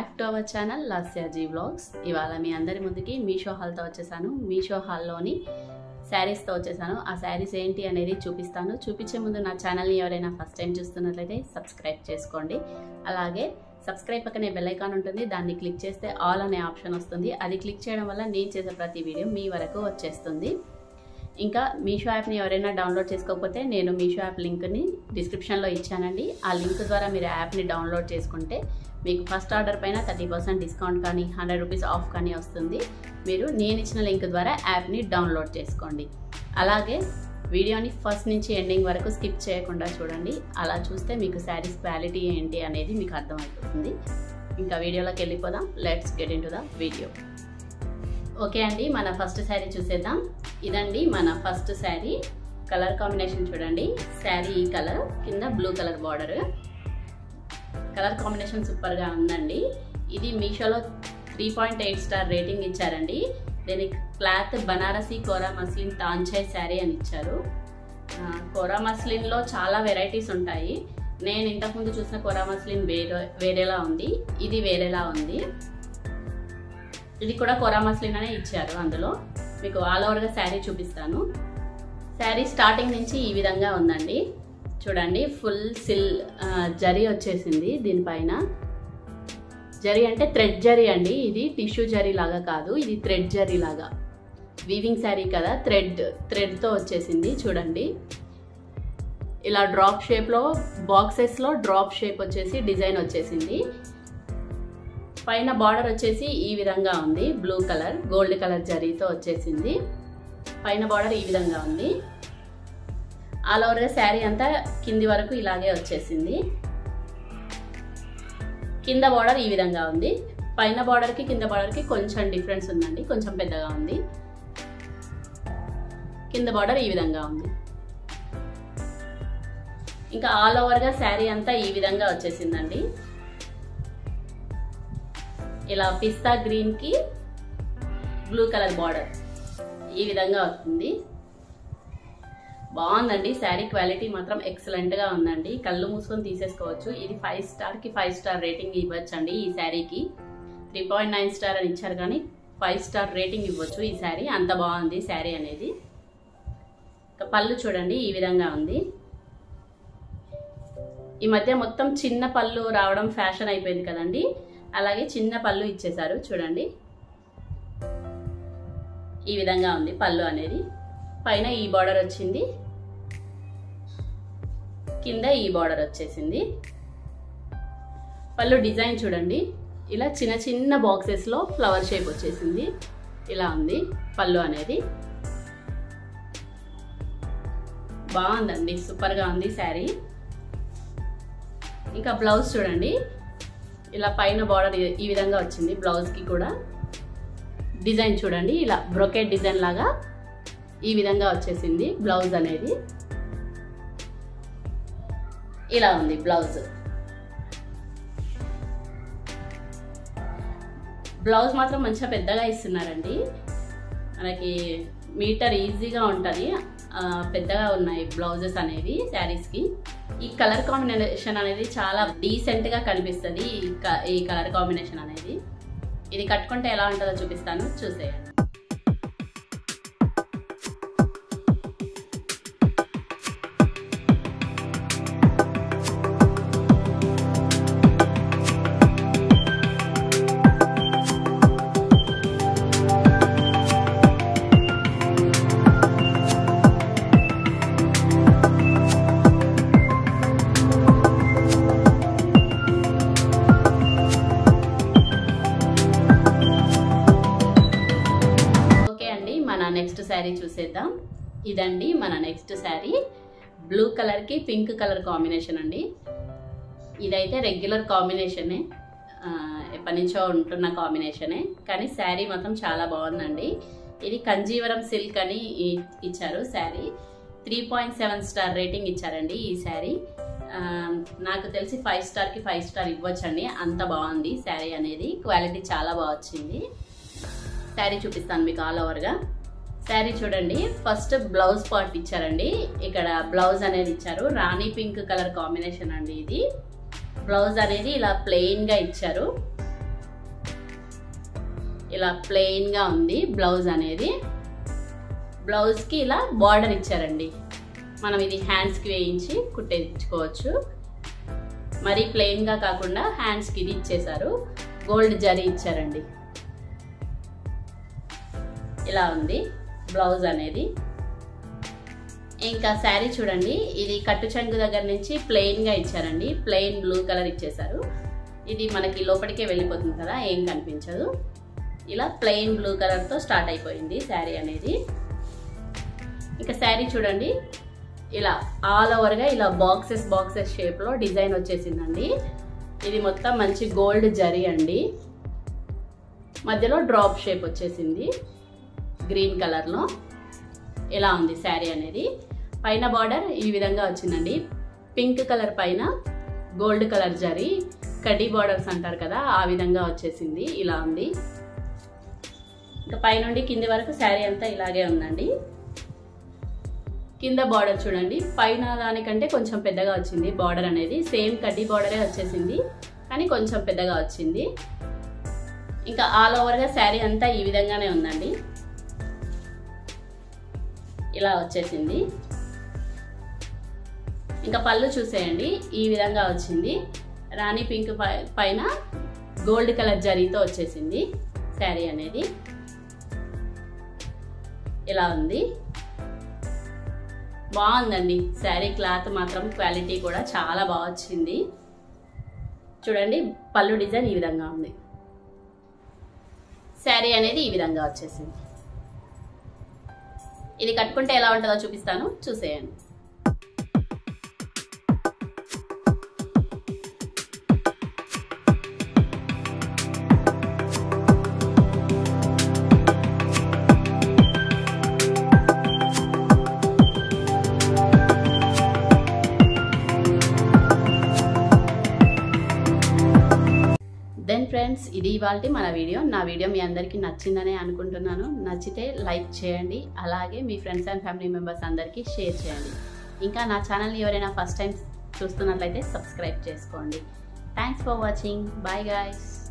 back to our channel Lasyaji vlogs ఇవాళ మీ అందరి ముందుకి మీషో హాల్తో వచ్చేసాను మీషో హాల్లోని శారీస్తో వచ్చేసాను ఆ శారీస్ ఏంటి అనేది చూపిస్తాను చూపించే ముందు నా ఛానల్ని ఎవరైనా ఫస్ట్ టైం చూస్తున్నట్లయితే సబ్స్క్రైబ్ చేసుకోండి అలాగే సబ్స్క్రైబ్ పక్కనే బెల్ ఐకాన్ ఉంటుంది దాన్ని క్లిక్ చేస్తే ఆల్ అనే ఆప్షన్ వస్తుంది అది క్లిక్ చేయడం వల్ల నేను చేసే ప్రతి వీడియో మీ వరకు వచ్చేస్తుంది ఇంకా మీషో యాప్ని ఎవరైనా డౌన్లోడ్ చేసుకోకపోతే నేను మీషో యాప్ లింక్ని డిస్క్రిప్షన్లో ఇచ్చానండి ఆ లింక్ ద్వారా మీరు యాప్ని డౌన్లోడ్ చేసుకుంటే మీకు ఫస్ట్ ఆర్డర్ పైన థర్టీ పర్సెంట్ డిస్కౌంట్ కానీ హండ్రెడ్ రూపీస్ ఆఫ్ కానీ వస్తుంది మీరు నేను ఇచ్చిన లింక్ ద్వారా యాప్ని డౌన్లోడ్ చేసుకోండి అలాగే వీడియోని ఫస్ట్ నుంచి ఎండింగ్ వరకు స్కిప్ చేయకుండా చూడండి అలా చూస్తే మీకు శారీస్ క్వాలిటీ ఏంటి అనేది మీకు అర్థమైపోతుంది ఇంకా వీడియోలోకి వెళ్ళిపోదాం let's get into the video okay అండి మన ఫస్ట్ శారీ చూసేద్దాం ఇదండి మన ఫస్ట్ శారీ కలర్ కాంబినేషన్ చూడండి శారీ ఈ కలర్ కింద blue colour border colour combination సూపర్గా ఉందండి ఇది మీషోలో three point eight star rating ఇచ్చారండి దీనికి క్లాత్ బనారసీ కోరా మస్లిన్ తాంచాయ్ శారీ అని ఇచ్చారు కోరా మస్లిన్లో చాలా వెరైటీస్ ఉంటాయి నేను ఇంతకుముందు చూసిన కోరా మస్లిన్ వేరే వేరేలా ఉంది ఇది వేరేలా ఉంది ఇది కూడా కోరా మస్లిన్ అనే ఇచ్చారు అందులో మీకు ఆల్ ఓవర్గా శారీ చూపిస్తాను శారీ స్టార్టింగ్ నుంచి ఈ విధంగా ఉందండి చూడండి ఫుల్ సిల్ జరీ వచ్చేసింది దీనిపైన జరీ అంటే థ్రెడ్ జరీ అండి ఇది టిష్యూ జరీ లాగా కాదు ఇది థ్రెడ్ జరీ లాగా వీవింగ్ శారీ కదా థ్రెడ్ థ్రెడ్తో వచ్చేసింది చూడండి ఇలా డ్రాప్ షేప్లో బాక్సెస్లో డ్రాప్ షేప్ వచ్చేసి డిజైన్ వచ్చేసింది పైన బార్డర్ వచ్చేసి ఈ విధంగా ఉంది బ్లూ కలర్ గోల్డ్ కలర్ జరీతో వచ్చేసింది పైన బార్డర్ ఈ విధంగా ఉంది ఆల్ ఓవర్గా శారీ అంతా కింది వరకు ఇలాగే వచ్చేసింది కింద బార్డర్ ఈ విధంగా ఉంది పైన బార్డర్కి కింద బార్డర్కి కొంచెం డిఫరెన్స్ ఉందండి కొంచెం పెద్దగా ఉంది కింద బార్డర్ ఈ విధంగా ఉంది ఇంకా ఆల్ ఓవర్గా శారీ అంతా ఈ విధంగా వచ్చేసిందండి ఇలా పిస్తా గ్రీన్కి బ్లూ కలర్ బార్డర్ ఈ విధంగా వస్తుంది బాగుందండి శారీ క్వాలిటీ మాత్రం ఎక్సలెంట్గా ఉందండి కళ్ళు మూసుకొని తీసేసుకోవచ్చు ఇది ఫైవ్ స్టార్కి ఫైవ్ స్టార్ రేటింగ్ ఇవ్వచ్చండి ఈ శారీకి త్రీ పాయింట్ నైన్ స్టార్ అని ఇచ్చారు కానీ ఫైవ్ స్టార్ రేటింగ్ ఇవ్వచ్చు ఈ శారీ అంత బాగుంది శారీ అనేది పళ్ళు చూడండి ఈ విధంగా ఉంది ఈ మధ్య మొత్తం చిన్న పళ్ళు రావడం ఫ్యాషన్ అయిపోయింది కదండి అలాగే చిన్న పళ్ళు ఇచ్చేసారు చూడండి ఈ విధంగా ఉంది పళ్ళు అనేది పైన ఈ బార్డర్ వచ్చింది కింద ఈ బార్డర్ వచ్చేసింది పళ్ళు డిజైన్ చూడండి ఇలా చిన్న చిన్న బాక్సెస్లో ఫ్లవర్ షేప్ వచ్చేసింది ఇలా ఉంది పళ్ళు అనేది బాగుందండి సూపర్గా ఉంది శారీ ఇంకా బ్లౌజ్ చూడండి ఇలా పైన బార్డర్ ఈ విధంగా వచ్చింది బ్లౌజ్కి కూడా డిజైన్ చూడండి ఇలా బ్రొకెట్ డిజైన్ లాగా ఈ విధంగా వచ్చేసింది బ్లౌజ్ అనేది ఇలా ఉంది బ్లౌజ్ బ్లౌజ్ మాత్రం మంచిగా పెద్దగా ఇస్తున్నారండి మనకి మీటర్ ఈజీగా ఉంటుంది పెద్దగా ఉన్నాయి బ్లౌజెస్ అనేవి శారీస్కి ఈ కలర్ కాంబినేషన్ అనేది చాలా డీసెంట్గా కనిపిస్తుంది ఈ కలర్ కాంబినేషన్ అనేది ఇది కట్టుకుంటే ఎలా ఉంటుందో చూపిస్తాను చూసేయండి నెక్స్ట్ శారీ చూసేద్దాం ఇదండి మన నెక్స్ట్ శారీ బ్లూ కలర్కి పింక్ కలర్ కాంబినేషన్ అండి ఇదైతే రెగ్యులర్ కాంబినేషనే ఎప్పటి నుంచో ఉంటున్న కాంబినేషనే కానీ శారీ మాత్రం చాలా బాగుందండి ఇది కంజీవరం సిల్క్ అని ఇచ్చారు sari three point seven star rating ఇచ్చారండి ఈ శారీ నాకు తెలిసి ఫైవ్ స్టార్కి ఫైవ్ స్టార్ ఇవ్వచ్చండి అంత బాగుంది శారీ అనేది క్వాలిటీ చాలా బాగా వచ్చింది శారీ చూపిస్తాను మీకు ఆల్ ఓవర్గా శారీ చూడండి ఫస్ట్ బ్లౌజ్ పార్ట్ ఇచ్చారండి ఇక్కడ బ్లౌజ్ అనేది ఇచ్చారు రాణి పింక్ కలర్ కాంబినేషన్ అండి ఇది బ్లౌజ్ అనేది ఇలా ప్లెయిన్గా ఇచ్చారు ఇలా ప్లెయిన్గా ఉంది బ్లౌజ్ అనేది బ్లౌజ్కి ఇలా బార్డర్ ఇచ్చారండి మనం ఇది హ్యాండ్స్కి వేయించి కుట్టించుకోవచ్చు మరీ ప్లెయిన్గా కాకుండా హ్యాండ్స్కి ఇది ఇచ్చేసారు గోల్డ్ జరీ ఇచ్చారండి ఇలా ఉంది బ్లౌజ్ అనేది ఇంకా శారీ చూడండి ఇది కట్టు చెంగు దగ్గర నుంచి ప్లెయిన్గా ఇచ్చారండి ప్లెయిన్ బ్లూ కలర్ ఇచ్చేసారు ఇది మనకి లోపలికే వెళ్ళిపోతుంది కదా ఏం కనిపించదు ఇలా ప్లెయిన్ బ్లూ కలర్తో స్టార్ట్ అయిపోయింది శారీ అనేది ఇంకా శారీ చూడండి ఇలా ఆల్ ఓవర్గా ఇలా బాక్సెస్ బాక్సెస్ షేప్లో డిజైన్ వచ్చేసిందండి ఇది మొత్తం మంచి గోల్డ్ జరీ అండి మధ్యలో డ్రాప్ షేప్ వచ్చేసింది గ్రీన్ కలర్లో ఇలా ఉంది శారీ అనేది పైన బార్డర్ ఈ విధంగా వచ్చిందండి పింక్ కలర్ పైన గోల్డ్ కలర్ జరీ కడ్డీ బార్డర్స్ అంటారు కదా ఆ విధంగా వచ్చేసింది ఇలా ఉంది ఇంకా పైనుండి కింది వరకు శారీ అంతా ఇలాగే ఉందండి కింద బార్డర్ చూడండి పైన దానికంటే కొంచెం పెద్దగా వచ్చింది బార్డర్ అనేది సేమ్ కడ్డీ బార్డరే వచ్చేసింది కానీ కొంచెం పెద్దగా వచ్చింది ఇంకా ఆల్ ఓవర్గా శారీ అంతా ఈ విధంగానే ఉందండి ఇలా వచ్చేసింది ఇంకా పళ్ళు చూసేయండి ఈ విధంగా వచ్చింది రాణి పింక్ పైన గోల్డ్ కలర్ జరీతో వచ్చేసింది శారీ అనేది ఇలా ఉంది బాగుందండి శారీ క్లాత్ మాత్రం క్వాలిటీ కూడా చాలా బాగా వచ్చింది చూడండి పళ్ళు డిజైన్ ఈ విధంగా ఉంది శారీ అనేది ఈ విధంగా వచ్చేసింది ఇది కట్టుకుంటే ఎలా ఉంటుందో చూపిస్తాను చూసేయండి దెన్ ఫ్రెండ్స్ ఇది ఇవాళ మన వీడియో నా వీడియో మీ అందరికీ నచ్చిందనే అనుకుంటున్నాను నచ్చితే లైక్ చేయండి అలాగే మీ ఫ్రెండ్స్ అండ్ ఫ్యామిలీ మెంబర్స్ అందరికీ షేర్ చేయండి ఇంకా నా ఛానల్ని ఎవరైనా ఫస్ట్ టైం చూస్తున్నట్లయితే సబ్స్క్రైబ్ చేసుకోండి thanks for watching bye guys